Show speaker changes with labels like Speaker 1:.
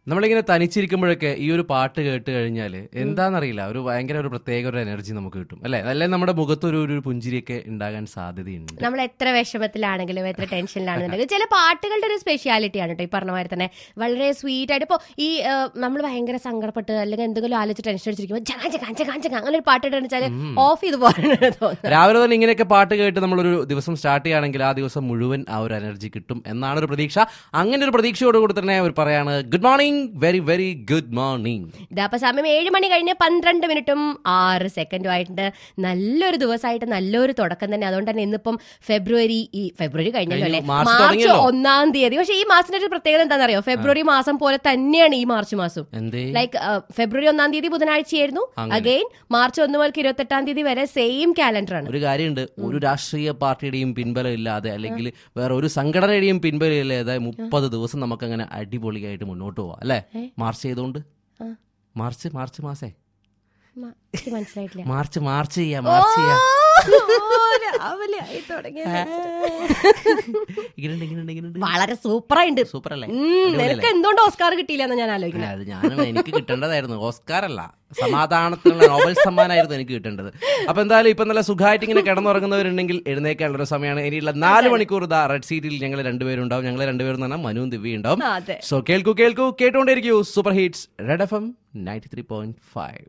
Speaker 1: നമ്മളിങ്ങനെ തനിച്ചിരിക്കുമ്പോഴൊക്കെ ഈ ഒരു പാട്ട് കേട്ട് കഴിഞ്ഞാൽ എന്താണെന്നറിയില്ല ഒരു ഭയങ്കര ഒരു പ്രത്യേക ഒരു എനർജി നമുക്ക് കിട്ടും അല്ലെ അല്ലെ നമ്മുടെ മുഖത്ത് ഒരു ഒരു പുഞ്ചിരിയൊക്കെ ഉണ്ടാകാൻ സാധ്യതയുണ്ട്
Speaker 2: നമ്മൾ എത്ര വിഷമത്തിലാണെങ്കിലും എത്ര ടെൻഷനിലാണെന്നുണ്ടെങ്കിലും ചില പാട്ടുകളുടെ ഒരു സ്പെഷ്യാലിറ്റി ആണ് കേട്ടോ ഈ പറഞ്ഞ മാതിരി തന്നെ വളരെ സ്വീറ്റ് ആയിട്ട് ഇപ്പോൾ ഈ നമ്മൾ ഭയങ്കര സങ്കടപ്പെട്ട് അല്ലെങ്കിൽ എന്തെങ്കിലും ആലോചിച്ച് ടെൻഷൻ അടിച്ചിരിക്കുമ്പോൾ ചകാ ചകാ ചകാ ചകാ അങ്ങനെ ഒരു പാട്ട് ഇട്ടെന്ന് വെച്ചാൽ ഓഫ് ചെയ്ത് പോകാനാണ് തോന്നുന്നത്
Speaker 1: രാവിലെ തന്നെ ഇങ്ങനെയൊക്കെ പാട്ട് കേട്ട് നമ്മളൊരു ദിവസം സ്റ്റാർട്ട് ചെയ്യുകയാണെങ്കിൽ ആ ദിവസം മുഴുവൻ ആ ഒരു എനർജി കിട്ടും എന്നാണ് ഒരു പ്രതീക്ഷ അങ്ങനെ ഒരു പ്രതീക്ഷയോട് കൂടി തന്നെ അവർ പറയാണ് good morning very very good morning
Speaker 2: ഇതപ്പോ സമയം ഏഴ് മണി കഴിഞ്ഞ് പന്ത്രണ്ട് മിനിറ്റും ആറ് സെക്കൻഡും ആയിട്ടുണ്ട് നല്ലൊരു ദിവസമായിട്ട് നല്ലൊരു തുടക്കം തന്നെ അതുകൊണ്ട് തന്നെ ഇന്നിപ്പം ഫെബ്രുവരി ഈ ഫെബ്രുവരി കഴിഞ്ഞല്ലോ അല്ലേ
Speaker 1: കഴിഞ്ഞു. മാർച്ച്
Speaker 2: മാർച്ച്
Speaker 1: തുടങ്ങിയല്ലോ.
Speaker 2: ഒന്നാം തീയതി പക്ഷേ ഈ മാസത്തിന്റെ ഒരു പ്രത്യേകത എന്താണെന്നറിയോ ഫെബ്രുവരി മാസം പോലെ തന്നെയാണ് ഈ മാർച്ച് മാസം
Speaker 1: എന്തേ
Speaker 2: ലൈക്ക് ഫെബ്രുവരി ഒന്നാം തീയതി ബുധനാഴ്ചയായിരുന്നു അഗെയിൻ മാർച്ച് ഒന്ന് മുതൽ ഇരുപത്തെട്ടാം തീയതി വരെ സെയിം കാലണ്ടർ ആണ്
Speaker 1: ഒരു കാര്യമുണ്ട് ഒരു രാഷ്ട്രീയ പാർട്ടിയുടെയും പിൻബലം ഇല്ലാതെ അല്ലെങ്കിൽ വേറെ ഒരു സംഘടനയുടെയും പിൻബലം ഇല്ലാതെ മുപ്പത് ദിവസം നമുക്ക് അങ്ങനെ അടിപൊളിയായിട്ട് മുന്നോട്ട് പോവാം അല്ലെ മാർച്ച് ചെയ്തോണ്ട്
Speaker 2: ആ.
Speaker 1: മാർച്ച് മാർച്ച് മാസേ
Speaker 2: മ- എനിക്ക് മനസ്സിലായിട്ടില്ല
Speaker 1: മാർച്ച് മാർച്ച് ചെയ്യാം മാർച്ച് ചെയ്യാം
Speaker 2: ഓ, രാവിലെ ആയി തുടങ്ങിയത്.
Speaker 1: ഇങ്ങനെയുണ്ട് ഇങ്ങനെയുണ്ട് ഇങ്ങനെയുണ്ട്
Speaker 2: വളരെ സൂപ്പറായിട്ടുണ്ട്
Speaker 1: സൂപ്പർ അല്ലേ
Speaker 2: ഉം, നിനക്ക് എന്തുകൊണ്ട് ഓസ്കാർ കിട്ടിയില്ല എന്ന് ഞാൻ ആലോചിക്കുന്നത്
Speaker 1: അത് ഞാനും എനിക്ക് കിട്ടേണ്ടതായിരുന്നു ഓസ്കാർ അല്ല സമാധാനത്തിനുള്ള നോബൽ സമ്മാനമായിരുന്നു എനിക്ക് കിട്ടേണ്ടത് അപ്പൊ എന്തായാലും ഇപ്പൊ നല്ല സുഖമായിട്ട് ഇങ്ങനെ കിടന്നുറങ്ങുന്നവരുണ്ടെങ്കിൽ എഴുന്നേക്കാനുള്ള ഒരു സമയമാണ് ഇനിയുള്ള നാല് മണിക്കൂർ ഇതാ റെഡ് സീറ്റിൽ ഞങ്ങൾ രണ്ടുപേരും ഉണ്ടാവും ഞങ്ങൾ രണ്ടുപേരും എന്ന് പറഞ്ഞാൽ മനുവും ദിവ്യ ഉണ്ടാവും
Speaker 2: അതെ
Speaker 1: സോ കേൾക്കൂ കേൾക്കൂ കേട്ടോണ്ടിരിക്കൂ super hits red F M ninety three point five